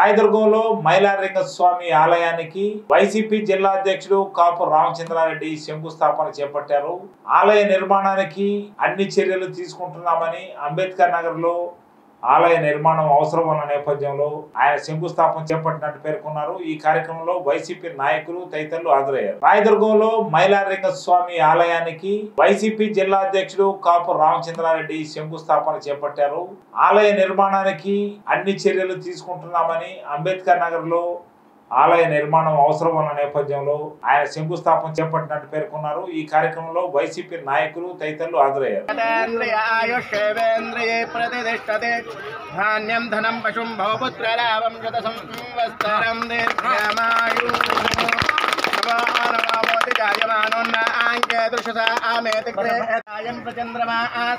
రాయదుర్గంలో మైలారింగ స్వామి ఆలయానికి వైసీపీ జిల్లా అధ్యక్షుడు కాపు రామచంద్రారెడ్డి శంకుస్థాపన చేపట్టారు ఆలయ నిర్మాణానికి అన్ని చర్యలు తీసుకుంటున్నామని అంబేద్కర్ నగర్ లో ఆలయ నిర్మాణం అవసరం ఉన్న నేపథ్యంలో ఆయన శంకుస్థాపన చేపట్టినట్టు పేర్కొన్నారు ఈ కార్యక్రమంలో వైసీపీ నాయకులు తదితరులు హాజరయ్యారు రాయదుర్గంలో మైలారింగ స్వామి ఆలయానికి వైసీపీ జిల్లా అధ్యక్షుడు కాపు రామచంద్రారెడ్డి శంకుస్థాపన చేపట్టారు ఆలయ నిర్మాణానికి అన్ని చర్యలు తీసుకుంటున్నామని అంబేద్కర్ నగర్ లో ఆలయ నిర్మాణం అవసరం ఉన్న నేపథ్యంలో ఆయన శంకుస్థాపన చేపట్టినట్టు పేర్కొన్నారు ఈ కార్యక్రమంలో వైసీపీ నాయకులు తదితరులు హాజరయ్యారు ఆయుష్యేవేంద్రియే ప్రతిష్టతే ధాన్యం ధనం పశుం భవపుత్రలాభం శత సంవత్సరం దీర్ఘమాయు నవోతి జాయమానోన్న ఆంకే దృశసా ఆమేతి ప్రచంద్రమా